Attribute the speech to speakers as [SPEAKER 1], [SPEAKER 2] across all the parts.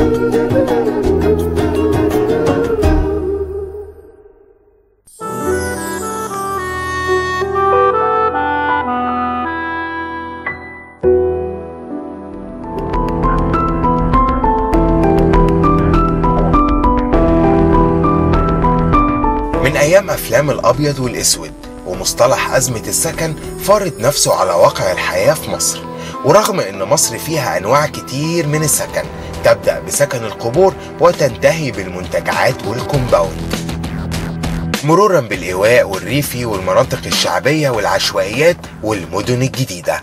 [SPEAKER 1] من أيام أفلام الأبيض والأسود ومصطلح أزمة السكن فارض نفسه على واقع الحياة في مصر ورغم أن مصر فيها أنواع كتير من السكن تبدأ بسكن القبور وتنتهي بالمنتجعات والكومباوند مرورا بالإيواء والريفي والمناطق الشعبية والعشوائيات والمدن الجديدة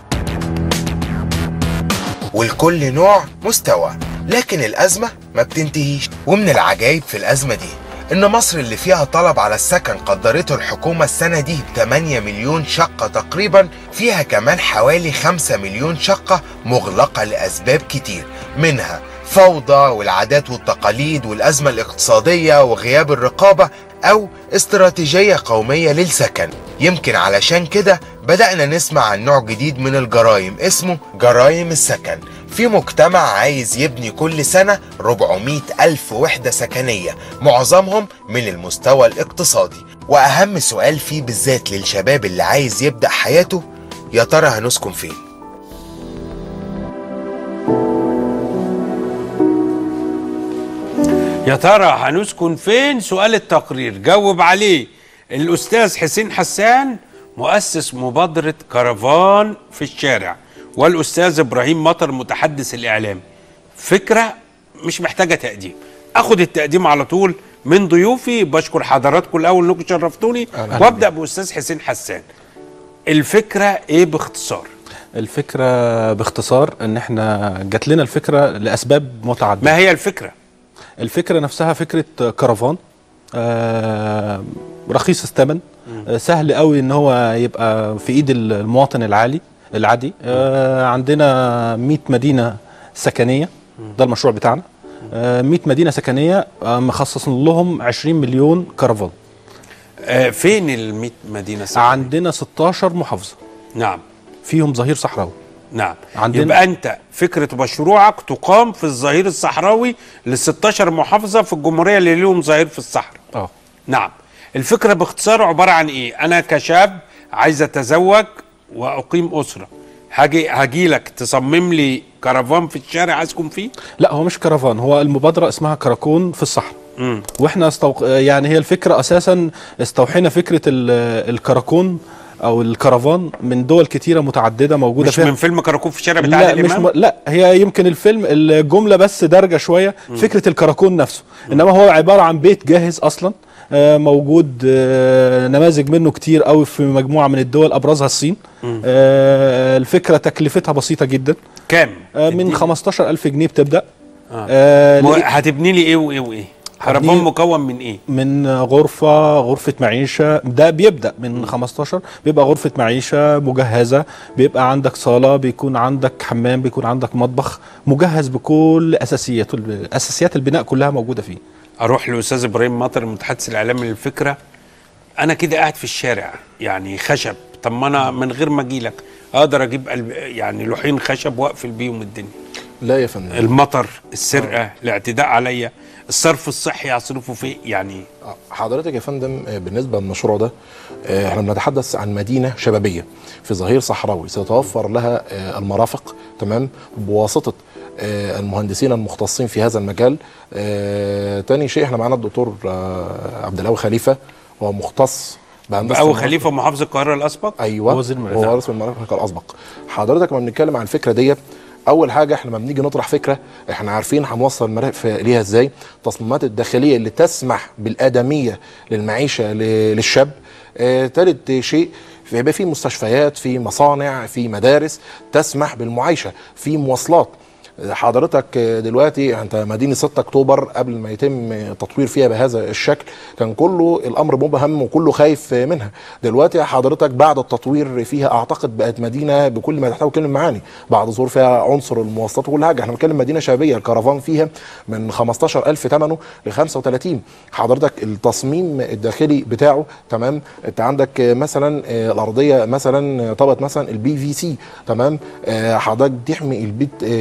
[SPEAKER 1] والكل نوع مستوى لكن الأزمة ما بتنتهيش ومن العجائب في الأزمة دي إن مصر اللي فيها طلب على السكن قدرته الحكومة السنة دي ب 8 مليون شقة تقريبا فيها كمان حوالي 5 مليون شقة مغلقة لأسباب كتير منها فوضى والعادات والتقاليد والأزمة الاقتصادية وغياب الرقابة أو استراتيجية قومية للسكن يمكن علشان كده بدأنا نسمع عن نوع جديد من الجرائم اسمه جرائم السكن في مجتمع عايز يبني كل سنة 400 ألف وحدة سكنية معظمهم من المستوى الاقتصادي وأهم سؤال فيه بالذات للشباب اللي عايز يبدأ حياته يا ترى هنسكن فين؟
[SPEAKER 2] يا ترى هنسكن فين سؤال التقرير جاوب عليه الأستاذ حسين حسان مؤسس مبادرة كرفان في الشارع والأستاذ إبراهيم مطر متحدث الإعلام فكرة مش محتاجة تقديم أخد التقديم على طول من ضيوفي بشكر حضراتكم الأول إنكم شرفتوني وأبدأ بأستاذ حسين حسان الفكرة إيه باختصار
[SPEAKER 3] الفكرة باختصار ان احنا جات لنا الفكرة لاسباب متعددة
[SPEAKER 2] ما هي الفكرة
[SPEAKER 3] الفكرة نفسها فكرة كرفان آه رخيص الثمن آه سهل قوي ان هو يبقى في ايد المواطن العالي العادي آه عندنا 100 مدينة سكنية ده المشروع بتاعنا آه 100 مدينة سكنية آه مخصصين لهم 20 مليون كرفان
[SPEAKER 2] آه فين ال 100 مدينة سكنية؟
[SPEAKER 3] عندنا 16 محافظة
[SPEAKER 2] نعم
[SPEAKER 3] فيهم ظهير صحراوي
[SPEAKER 2] نعم
[SPEAKER 3] عندنا-
[SPEAKER 2] يبقى انت فكره مشروعك تقام في الظهير الصحراوي ل 16 محافظه في الجمهوريه اللي لهم ظهير في الصحراء
[SPEAKER 3] اه
[SPEAKER 2] نعم الفكره باختصار عباره عن ايه انا كشاب عايز اتزوج واقيم اسره هاجي هاجي لك تصمم لي كرفان في الشارع اسكن فيه
[SPEAKER 3] لا هو مش كرفان هو المبادرة اسمها كراكون في الصحراء
[SPEAKER 2] مم.
[SPEAKER 3] واحنا استوق... يعني هي الفكرة اساسا استوحينا فكرة ال- الكراكون او الكرفان من دول كتيرة متعددة موجودة
[SPEAKER 2] مش
[SPEAKER 3] فيها
[SPEAKER 2] من فيلم كراكون في الشارع بتاع
[SPEAKER 3] لا
[SPEAKER 2] عادل
[SPEAKER 3] مش
[SPEAKER 2] امام
[SPEAKER 3] م... لا هي يمكن الفيلم الجملة بس دارجة شوية فكرة الكراكون نفسه انما هو عبارة عن بيت جاهز اصلا آه، موجود آه، نماذج منه كتير قوي في مجموعة من الدول ابرزها الصين آه، الفكرة تكلفتها بسيطة جدا
[SPEAKER 2] كام
[SPEAKER 3] آه، من
[SPEAKER 2] تديني.
[SPEAKER 3] 15000 جنيه بتبدأ
[SPEAKER 2] آه.
[SPEAKER 3] آه،
[SPEAKER 2] مو-
[SPEAKER 3] لقيت-
[SPEAKER 2] هتبني لي ايه وايه وايه كرفان
[SPEAKER 3] هبني-
[SPEAKER 2] مكون من ايه
[SPEAKER 3] من غرفة غرفة معيشة ده بيبدأ من 15 بيبقى غرفة معيشة مجهزة بيبقى عندك صالة بيكون عندك حمام بيكون عندك مطبخ مجهز بكل أساسياته أساسيات البناء كلها موجودة فيه
[SPEAKER 2] اروح لاستاذ ابراهيم مطر المتحدث الاعلامي للفكره انا كده قاعد في الشارع يعني خشب طب ما انا من غير ما اجي لك اقدر اجيب قلب يعني لوحين خشب واقفل بيهم الدنيا
[SPEAKER 4] لا يا فندم
[SPEAKER 2] المطر السرقه الاعتداء عليا الصرف الصحي اصرفه في يعني
[SPEAKER 4] حضرتك يا فندم آه، بالنسبه للمشروع ده آه، احنا بنتحدث عن مدينه شبابيه في ظهير صحراوي سيتوفر لها آه، المرافق تمام بواسطه آه، المهندسين المختصين في هذا المجال آه، تاني شيء احنا معانا الدكتور آه، عبد القوي خليفه هو مختص بهندسه
[SPEAKER 2] او
[SPEAKER 4] المرافق.
[SPEAKER 2] خليفه محافظ القاهره الاسبق
[SPEAKER 4] ايوه
[SPEAKER 3] هو وزير المرافق.
[SPEAKER 4] هو رئيس المرافق الاسبق حضرتك لما بنتكلم عن الفكره ديت اول حاجه احنا لما بنيجي نطرح فكره احنا عارفين هنوصل المرافق ليها ازاي التصميمات الداخليه اللي تسمح بالادميه للمعيشه ل- للشاب آه، تالت شيء يبقى في مستشفيات في مصانع في مدارس تسمح بالمعايشه في مواصلات حضرتك دلوقتي انت مدينه 6 اكتوبر قبل ما يتم التطوير فيها بهذا الشكل كان كله الامر مبهم وكله خايف منها دلوقتي حضرتك بعد التطوير فيها اعتقد بقت مدينه بكل ما تحتوي كلمه معاني بعد ظهور فيها عنصر المواصلات وكل حاجه احنا بنتكلم مدينه شبابيه الكرفان فيها من 15000 ثمنه ل 35 حضرتك التصميم الداخلي بتاعه تمام انت عندك مثلا آه، الارضيه مثلا طبقه مثلا البي في سي تمام آه، حضرتك تحمي البيت آه، الكرفان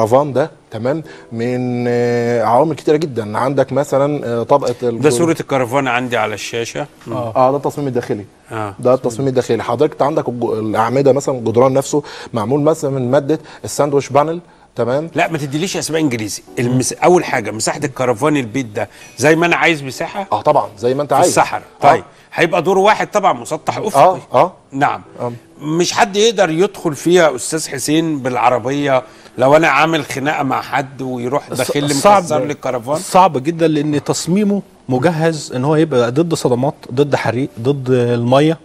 [SPEAKER 4] الكرفان ده تمام من آه، عوامل كتيره جدا عندك مثلا آه، طبقه
[SPEAKER 2] ده
[SPEAKER 4] الجو-
[SPEAKER 2] صورة الكرفان عندي على الشاشة
[SPEAKER 4] اه ده التصميم الداخلي
[SPEAKER 2] آه.
[SPEAKER 4] ده التصميم الداخلي حضرتك انت عندك الج- الاعمده مثلا الجدران نفسه معمول مثلا من ماده الساندويتش بانل تمام
[SPEAKER 2] لا ما تديليش اسماء انجليزي المس... اول حاجه مساحه الكرفان البيت ده زي ما انا عايز مساحه
[SPEAKER 4] اه طبعا زي ما انت
[SPEAKER 2] في
[SPEAKER 4] عايز
[SPEAKER 2] الصحراء
[SPEAKER 4] آه.
[SPEAKER 2] طيب هيبقى دور واحد طبعا مسطح افقي
[SPEAKER 4] اه اه
[SPEAKER 2] نعم
[SPEAKER 4] آه.
[SPEAKER 2] مش حد يقدر يدخل فيها استاذ حسين بالعربيه لو انا عامل خناقه مع حد ويروح داخل لي مكسر لي الكرفان
[SPEAKER 3] صعب جدا لان تصميمه مجهز ان هو يبقى ضد صدمات ضد حريق ضد الميه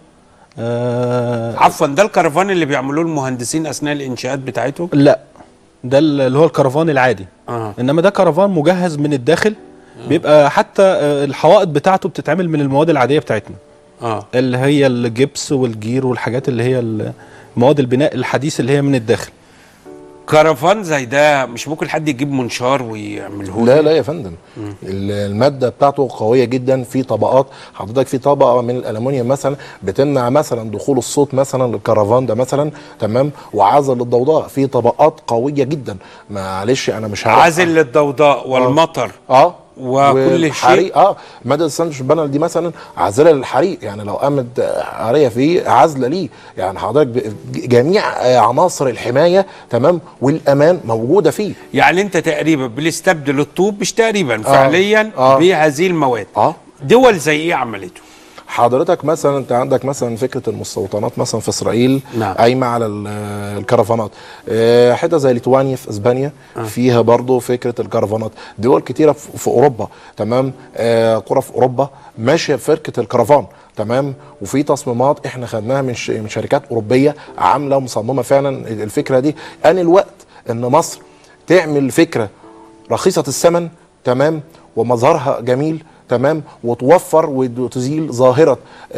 [SPEAKER 3] آه
[SPEAKER 2] عفوا ده الكرفان اللي بيعملوه المهندسين اثناء الانشاءات بتاعتهم
[SPEAKER 3] لا ده اللي هو الكرفان العادي
[SPEAKER 2] آه.
[SPEAKER 3] انما ده كرفان مجهز من الداخل بيبقى حتى آه، الحوائط بتاعته بتتعمل من المواد العاديه بتاعتنا
[SPEAKER 2] اه
[SPEAKER 3] اللي هي الجبس والجير والحاجات اللي هي ال- مواد البناء الحديث اللي هي من الداخل
[SPEAKER 2] كرفان زي ده مش ممكن حد يجيب منشار ويعمله
[SPEAKER 4] لا لا يا فندم ال- الماده بتاعته قويه جدا في طبقات حضرتك في طبقه من الالومنيوم مثلا بتمنع مثلا دخول الصوت مثلا للكرفان ده مثلا تمام وعازل للضوضاء في طبقات قويه جدا معلش انا مش عارف
[SPEAKER 2] عازل للضوضاء والمطر
[SPEAKER 4] اه
[SPEAKER 2] وكل
[SPEAKER 4] والحريق-
[SPEAKER 2] شيء.
[SPEAKER 4] اه ماده الساندويتش بانل دي مثلا عازله للحريق يعني لو قامت عاريه فيه عازله ليه يعني حضرتك ب- جميع آه، عناصر الحمايه تمام والامان موجوده فيه
[SPEAKER 2] يعني انت تقريبا بنستبدل الطوب مش تقريبا فعليا
[SPEAKER 4] آه.
[SPEAKER 2] بهذه المواد
[SPEAKER 4] اه
[SPEAKER 2] دول زي ايه عملته
[SPEAKER 4] حضرتك مثلا انت عندك مثلا فكره المستوطنات مثلا في اسرائيل
[SPEAKER 2] نعم.
[SPEAKER 4] قايمه على ال- الكرفانات آه، حته زي ليتوانيا في اسبانيا فيها برضو فكره الكرفانات دول كتيره في في اوروبا تمام آه، قرى في اوروبا ماشيه بفكره الكرفان تمام وفي تصميمات احنا خدناها من ش- من شركات اوروبيه عامله ومصممه فعلا الفكره دي ان الوقت ان مصر تعمل فكره رخيصه الثمن تمام ومظهرها جميل تمام وتوفر وتزيل ظاهره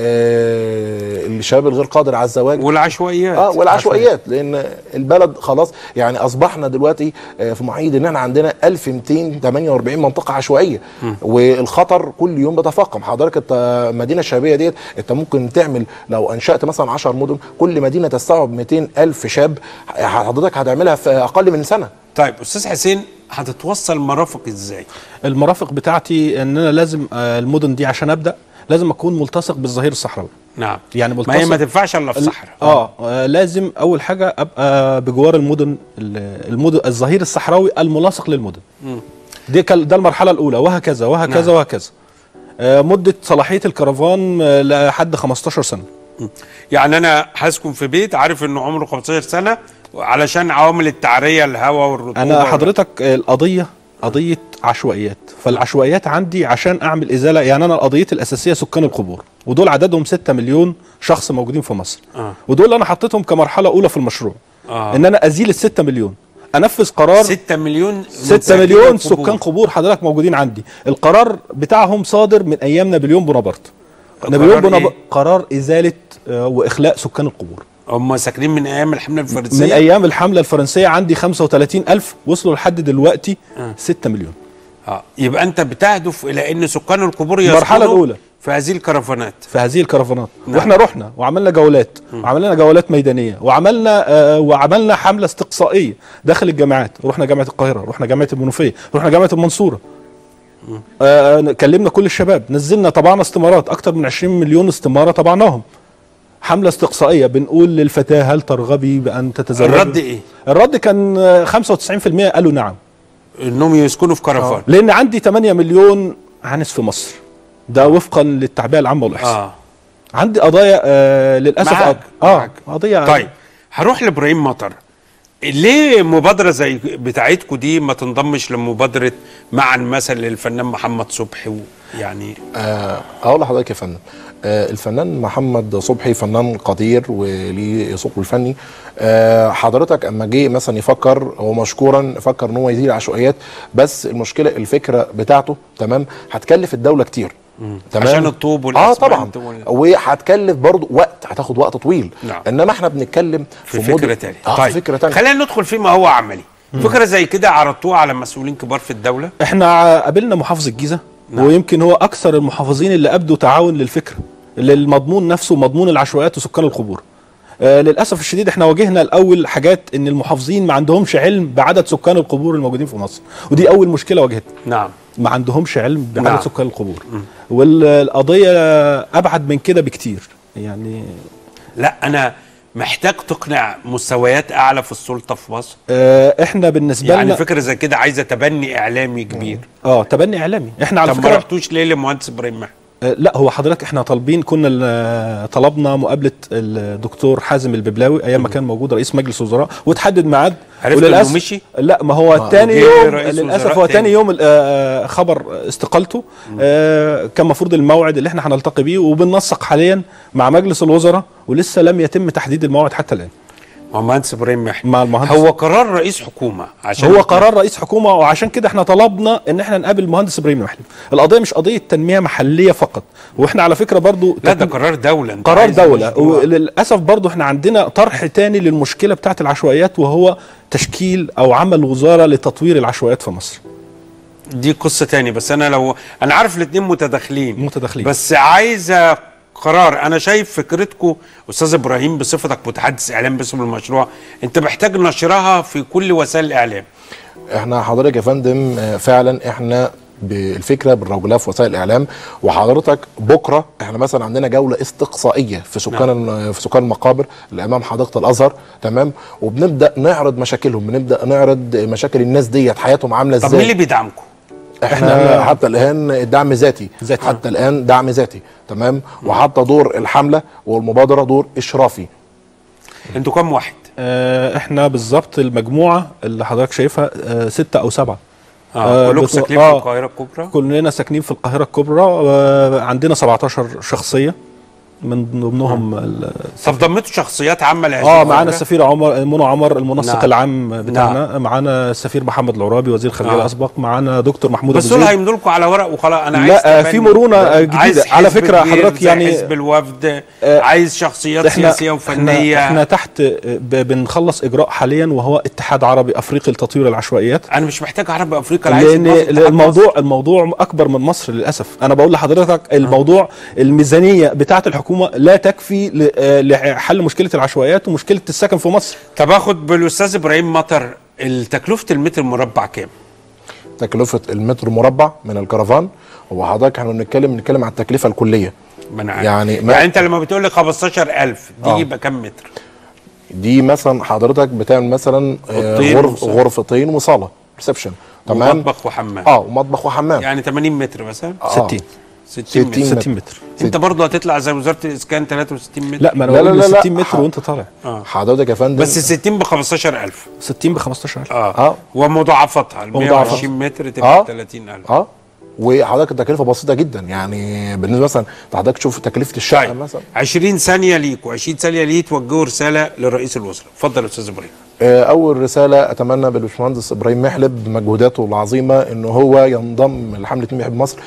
[SPEAKER 4] آه الشباب الغير قادر على الزواج
[SPEAKER 2] والعشوائيات
[SPEAKER 4] اه والعشوائيات لان البلد خلاص يعني اصبحنا دلوقتي آه، في معيد ان احنا عندنا 1248 منطقه عشوائيه والخطر كل يوم بيتفاقم حضرتك انت المدينه الشبابيه ديت انت ممكن تعمل لو انشات مثلا 10 مدن كل مدينه تستوعب 200 الف شاب حضرتك هتعملها في اقل من سنه
[SPEAKER 2] طيب استاذ حسين هتتوصل مرافق ازاي
[SPEAKER 3] المرافق بتاعتي ان انا لازم آه، المدن دي عشان ابدا لازم اكون ملتصق بالظهير الصحراوي
[SPEAKER 2] نعم
[SPEAKER 3] يعني
[SPEAKER 2] ما هي
[SPEAKER 3] ملتصق
[SPEAKER 2] ما تنفعش الا في صحراء
[SPEAKER 3] آه, اه لازم اول حاجه ابقى بجوار المدن ال- المدن الظهير الصحراوي الملاصق للمدن دي كال- ده المرحله الاولى وهكذا وهكذا
[SPEAKER 2] نعم.
[SPEAKER 3] وهكذا آه مده صلاحيه الكرفان آه، لحد 15 سنه
[SPEAKER 2] يعني انا هسكن في بيت عارف انه عمره 15 سنه علشان عوامل التعريه الهواء والرطوبه
[SPEAKER 3] انا حضرتك آه، القضيه قضيه عشوائيات فالعشوائيات عندي عشان اعمل ازاله يعني انا قضيتي الاساسيه سكان القبور ودول عددهم 6 مليون شخص موجودين في مصر
[SPEAKER 2] آه.
[SPEAKER 3] ودول انا حطيتهم كمرحله اولى في المشروع
[SPEAKER 2] آه.
[SPEAKER 3] ان انا ازيل ال 6 مليون انفذ قرار
[SPEAKER 2] 6 مليون
[SPEAKER 3] 6 مليون
[SPEAKER 2] قبور.
[SPEAKER 3] سكان قبور حضرتك موجودين عندي القرار بتاعهم صادر من ايام نابليون بونابرت نابليون
[SPEAKER 2] قرار
[SPEAKER 3] بونابرت
[SPEAKER 2] إيه؟
[SPEAKER 3] قرار ازاله آه، واخلاء سكان القبور
[SPEAKER 2] هم ساكنين من ايام الحمله الفرنسيه
[SPEAKER 3] من ايام الحمله الفرنسيه عندي 35 الف وصلوا لحد دلوقتي 6 مليون
[SPEAKER 2] اه يبقى انت بتهدف الى ان سكان القبور يسكنوا
[SPEAKER 3] المرحلة الأولى.
[SPEAKER 2] في هذه الكرفانات
[SPEAKER 3] في هذه الكرفانات
[SPEAKER 2] نعم.
[SPEAKER 3] واحنا رحنا وعملنا جولات وعملنا جولات ميدانيه وعملنا آه وعملنا حمله استقصائيه داخل الجامعات رحنا جامعه القاهره رحنا جامعه المنوفيه رحنا جامعه المنصوره آه كلمنا كل الشباب نزلنا طبعنا استمارات اكتر من 20 مليون استماره طبعناهم حمله استقصائيه بنقول للفتاه هل ترغبي بان تتزوجي
[SPEAKER 2] الرد ايه؟
[SPEAKER 3] الرد كان آه، 95% قالوا نعم
[SPEAKER 2] انهم يسكنوا في كرفان
[SPEAKER 3] لان عندي 8 مليون عنس في مصر ده وفقا للتعبئه العامه والاحصاء
[SPEAKER 2] اه
[SPEAKER 3] عندي قضايا آه للاسف
[SPEAKER 2] معاك،
[SPEAKER 3] اه
[SPEAKER 2] معاك.
[SPEAKER 3] قضيه
[SPEAKER 2] طيب هروح لابراهيم مطر ليه مبادرة زي بتاعتكم دي ما تنضمش لمبادرة معا مثلا للفنان محمد صبحي و- يعني
[SPEAKER 4] آه، اقول لحضرتك يا فندم آه، الفنان محمد صبحي فنان قدير وليه ذوقه الفني آه، حضرتك اما جه مثلا يفكر هو مشكورا فكر ان هو يزيل العشوائيات بس المشكله الفكره بتاعته تمام هتكلف الدوله كتير تمام
[SPEAKER 2] عشان الطوب
[SPEAKER 4] اه طبعا
[SPEAKER 2] والأسمنت وال-
[SPEAKER 4] وهتكلف برضه وقت هتاخد وقت طويل
[SPEAKER 2] نعم.
[SPEAKER 4] انما احنا بنتكلم
[SPEAKER 2] في
[SPEAKER 4] مدن-
[SPEAKER 2] فكرة تانية
[SPEAKER 4] اه
[SPEAKER 2] طيب
[SPEAKER 4] في فكره تانية
[SPEAKER 2] خلينا ندخل فيما هو عملي فكرة زي كده عرضتوها على مسؤولين كبار في الدولة
[SPEAKER 3] احنا قابلنا محافظ الجيزه
[SPEAKER 2] نعم.
[SPEAKER 3] ويمكن هو اكثر المحافظين اللي ابدوا تعاون للفكره للمضمون نفسه مضمون العشوائيات وسكان القبور آه للاسف الشديد احنا واجهنا الاول حاجات ان المحافظين ما عندهمش علم بعدد سكان القبور الموجودين في مصر ودي اول مشكله واجهتنا
[SPEAKER 2] نعم
[SPEAKER 3] ما عندهمش علم بعدد
[SPEAKER 2] نعم.
[SPEAKER 3] سكان القبور والقضيه ابعد من كده بكتير يعني
[SPEAKER 2] لا انا محتاج تقنع مستويات اعلى في السلطه في مصر
[SPEAKER 3] آه احنا بالنسبه
[SPEAKER 2] يعني
[SPEAKER 3] لنا
[SPEAKER 2] فكره زي كده عايزه تبني اعلامي كبير
[SPEAKER 3] اه تبني اعلامي احنا على
[SPEAKER 2] طب ما
[SPEAKER 3] فكره
[SPEAKER 2] رحتوش ليه للمهندس ابراهيم محمد
[SPEAKER 3] آه، لا هو حضرتك احنا طالبين كنا ال- طلبنا مقابله الدكتور حازم الببلاوي ايام ما كان موجود رئيس مجلس وزراء وتحدد ميعاد
[SPEAKER 2] عرفت
[SPEAKER 3] وللأسف-
[SPEAKER 2] إنه مشي؟
[SPEAKER 3] لا ما هو تاني
[SPEAKER 2] جه
[SPEAKER 3] يوم
[SPEAKER 2] رئيس
[SPEAKER 3] للاسف
[SPEAKER 2] وزراء
[SPEAKER 3] هو
[SPEAKER 2] تاني.
[SPEAKER 3] تاني يوم ال- آه، خبر استقالته آه، كان المفروض الموعد اللي احنا هنلتقي بيه وبننسق حاليا مع مجلس الوزراء ولسه لم يتم تحديد الموعد حتى الان
[SPEAKER 2] مع المهندس ابراهيم محمد
[SPEAKER 3] مع المهندس
[SPEAKER 2] هو قرار رئيس حكومه عشان
[SPEAKER 3] هو قرار رئيس حكومه وعشان كده احنا طلبنا ان احنا نقابل المهندس ابراهيم محلب القضيه مش قضيه تنميه محليه فقط واحنا على فكره برضو
[SPEAKER 2] لا ده قرار دوله أنت
[SPEAKER 3] قرار
[SPEAKER 2] عايز
[SPEAKER 3] دولة
[SPEAKER 2] مشروع.
[SPEAKER 3] وللأسف برضو احنا عندنا طرح تاني للمشكلة بتاعت العشوائيات وهو تشكيل أو عمل وزارة لتطوير العشوائيات في مصر
[SPEAKER 2] دي قصه تاني بس انا لو انا عارف الاثنين متداخلين
[SPEAKER 3] متداخلين.
[SPEAKER 2] بس عايزه قرار انا شايف فكرتكم استاذ ابراهيم بصفتك متحدث اعلام باسم المشروع انت محتاج نشرها في كل وسائل الاعلام
[SPEAKER 4] احنا حضرتك يا فندم آه، فعلا احنا بالفكره بنروج لها في وسائل الاعلام وحضرتك بكره احنا مثلا عندنا جوله استقصائيه في سكان نعم. في سكان المقابر اللي امام حديقه الازهر تمام وبنبدا نعرض مشاكلهم بنبدا نعرض مشاكل الناس ديت حياتهم عامله
[SPEAKER 2] طب مين اللي
[SPEAKER 4] ازاي
[SPEAKER 2] بيدعمكم
[SPEAKER 4] احنا حتى الان الدعم ذاتي
[SPEAKER 3] ذاتي.
[SPEAKER 4] حتى الان دعم ذاتي تمام وحتى دور الحمله والمبادره دور اشرافي
[SPEAKER 2] انتوا كام واحد
[SPEAKER 3] اه احنا بالظبط المجموعة اللي حضرتك شايفها اه ستة أو سبعة
[SPEAKER 2] اه
[SPEAKER 3] آه،
[SPEAKER 2] كلكم
[SPEAKER 3] بتو-
[SPEAKER 2] ساكنين
[SPEAKER 3] آه.
[SPEAKER 2] في القاهره الكبرى
[SPEAKER 3] كلنا ساكنين في القاهرة الكبرى اه عندنا 17 شخصية من ضمنهم ال-
[SPEAKER 2] طب ضمتوا شخصيات عامه لهذه
[SPEAKER 3] اه
[SPEAKER 2] الفكرة؟
[SPEAKER 3] معانا السفير عمر منى عمر المنسق
[SPEAKER 2] نعم.
[SPEAKER 3] العام بتاعنا معانا السفير محمد العرابي وزير الخارجيه
[SPEAKER 2] آه.
[SPEAKER 3] الاسبق معانا دكتور محمود
[SPEAKER 2] بس
[SPEAKER 3] ابو
[SPEAKER 2] دول
[SPEAKER 3] زيد
[SPEAKER 2] هيمدوا لكم على ورق وخلاص انا عايز
[SPEAKER 3] لا، آه،
[SPEAKER 2] تبني.
[SPEAKER 3] في مرونة، آه، جديدة.
[SPEAKER 2] عايز
[SPEAKER 3] على
[SPEAKER 2] حزب
[SPEAKER 3] فكرة
[SPEAKER 2] كبير
[SPEAKER 3] حضرتك
[SPEAKER 2] زي
[SPEAKER 3] يعني-
[SPEAKER 2] حزب الوفد
[SPEAKER 3] آه،
[SPEAKER 2] عايز شخصيات
[SPEAKER 3] احنا
[SPEAKER 2] سياسيه وفنيه
[SPEAKER 3] احنا, احنا تحت آه، ب- بنخلص اجراء حاليا وهو اتحاد عربي افريقي لتطوير العشوائيات
[SPEAKER 2] انا مش محتاج عرب افريقيا أنا عايز
[SPEAKER 3] لان
[SPEAKER 2] يتبسط اتحاد
[SPEAKER 3] الموضوع الموضوع اكبر من مصر للاسف انا بقول لحضرتك الموضوع الميزانيه بتاعه الحكومه لا تكفي ل- آه، لحل مشكله العشوائيات ومشكله السكن في مصر
[SPEAKER 2] طب اخد بالاستاذ ابراهيم مطر تكلفه المتر المربع كام؟
[SPEAKER 4] تكلفه المتر مربع من الكرفان هو حضرتك احنا بنتكلم بنتكلم على التكلفه الكليه
[SPEAKER 2] ما انا عارف.
[SPEAKER 4] يعني ما-
[SPEAKER 2] يعني انت لما بتقول لي 15000 دي
[SPEAKER 4] آه.
[SPEAKER 2] يبقى كام متر؟
[SPEAKER 4] دي مثلا حضرتك بتعمل مثلا آه،
[SPEAKER 2] أوضتين
[SPEAKER 4] غرف
[SPEAKER 2] وصالة.
[SPEAKER 4] غرفتين وصاله ريسبشن تمام
[SPEAKER 2] ومطبخ وحمام
[SPEAKER 4] اه ومطبخ وحمام
[SPEAKER 2] يعني 80 متر مثلا
[SPEAKER 4] آه.
[SPEAKER 3] 60
[SPEAKER 2] 60
[SPEAKER 4] 60
[SPEAKER 2] متر
[SPEAKER 4] متر.
[SPEAKER 3] 60 متر
[SPEAKER 2] انت برضه هتطلع زي وزاره الاسكان 63 متر
[SPEAKER 3] لا ما انا
[SPEAKER 4] لا،
[SPEAKER 3] بقول
[SPEAKER 4] لا، لا،
[SPEAKER 3] 60
[SPEAKER 4] لا.
[SPEAKER 3] متر وانت طالع
[SPEAKER 4] حضرتك يا فندم
[SPEAKER 2] بس 60 ب 15000
[SPEAKER 3] 60 ب 15000
[SPEAKER 2] اه,
[SPEAKER 4] آه.
[SPEAKER 2] ومضاعفتها ال
[SPEAKER 3] ومضاعفتها.
[SPEAKER 2] 120 متر تبقى
[SPEAKER 4] آه.
[SPEAKER 2] 30000
[SPEAKER 4] اه وحضرتك التكلفه بسيطه جدا يعني بالنسبه مثلا حضرتك تشوف تكلفه الشقه
[SPEAKER 2] طيب
[SPEAKER 4] مثلا
[SPEAKER 2] 20 ثانيه ليك و20 ثانيه ليه توجهوا رساله لرئيس الوزراء اتفضل يا استاذ ابراهيم
[SPEAKER 4] آه، اول رساله اتمنى بالباشمهندس ابراهيم محلب بمجهوداته العظيمه ان هو ينضم لحمله مين يحب مصر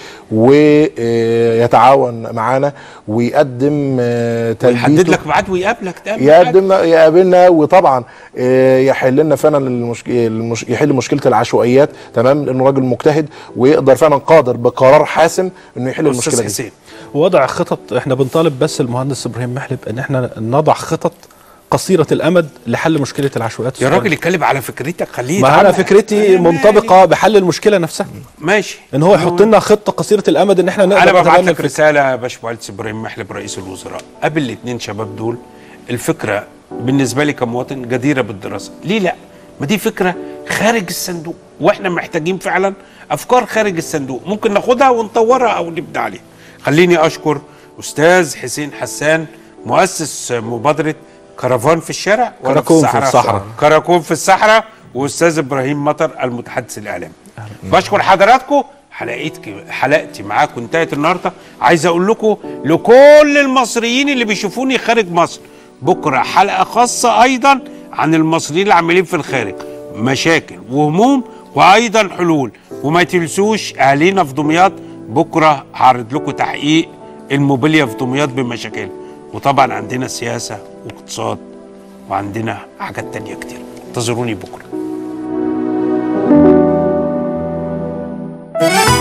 [SPEAKER 4] ويتعاون معانا ويقدم آه،
[SPEAKER 2] يحدد
[SPEAKER 4] تلبيته
[SPEAKER 2] لك ميعاد ويقابلك ده أهم حاجة.
[SPEAKER 4] يقدم يقابلنا وطبعا آه، يحل لنا فعلا المش... المش... يحل مشكله العشوائيات تمام لانه راجل مجتهد ويقدر فعلا قادر بقرار حاسم انه يحل المشكله
[SPEAKER 2] استاذ
[SPEAKER 4] دي
[SPEAKER 2] حسين
[SPEAKER 3] وضع خطط احنا بنطالب بس المهندس ابراهيم محلب ان احنا نضع خطط قصيره الامد لحل مشكله العشوائيات
[SPEAKER 2] يا
[SPEAKER 3] السكان.
[SPEAKER 2] راجل اتكلم على فكرتك خليه
[SPEAKER 3] ما انا
[SPEAKER 2] يتعامل.
[SPEAKER 3] فكرتي
[SPEAKER 2] أنا مالي.
[SPEAKER 3] منطبقه بحل المشكله نفسها
[SPEAKER 2] ماشي
[SPEAKER 3] ان هو يحط لنا خطه قصيره الامد ان احنا نقدر
[SPEAKER 2] انا ببعت
[SPEAKER 3] نتبنى
[SPEAKER 2] لك
[SPEAKER 3] الفكرة.
[SPEAKER 2] رساله يا باشمهندس ابراهيم محلب رئيس الوزراء قبل الاثنين شباب دول الفكره بالنسبه لي كمواطن جديره بالدراسه ليه لا ما دي فكره خارج الصندوق واحنا محتاجين فعلا افكار خارج الصندوق ممكن ناخدها ونطورها او نبدا عليها خليني اشكر استاذ حسين حسان مؤسس مبادره كرفان في الشارع ولا
[SPEAKER 3] كراكون في الصحراء.
[SPEAKER 2] كراكون في الصحراء واستاذ ابراهيم مطر المتحدث الاعلامي بشكر حضراتكم حلقتك حلقتي معاكم انتهت النهارده عايز اقول لكم لكل المصريين اللي بيشوفوني خارج مصر بكره حلقه خاصه ايضا عن المصريين اللي عاملين في الخارج مشاكل وهموم وايضا حلول وما تنسوش اهالينا في دمياط بكره هعرض لكم تحقيق الموبيليا في دمياط بمشاكلها وطبعا عندنا سياسه واقتصاد وعندنا حاجات تانية كتير انتظروني بكره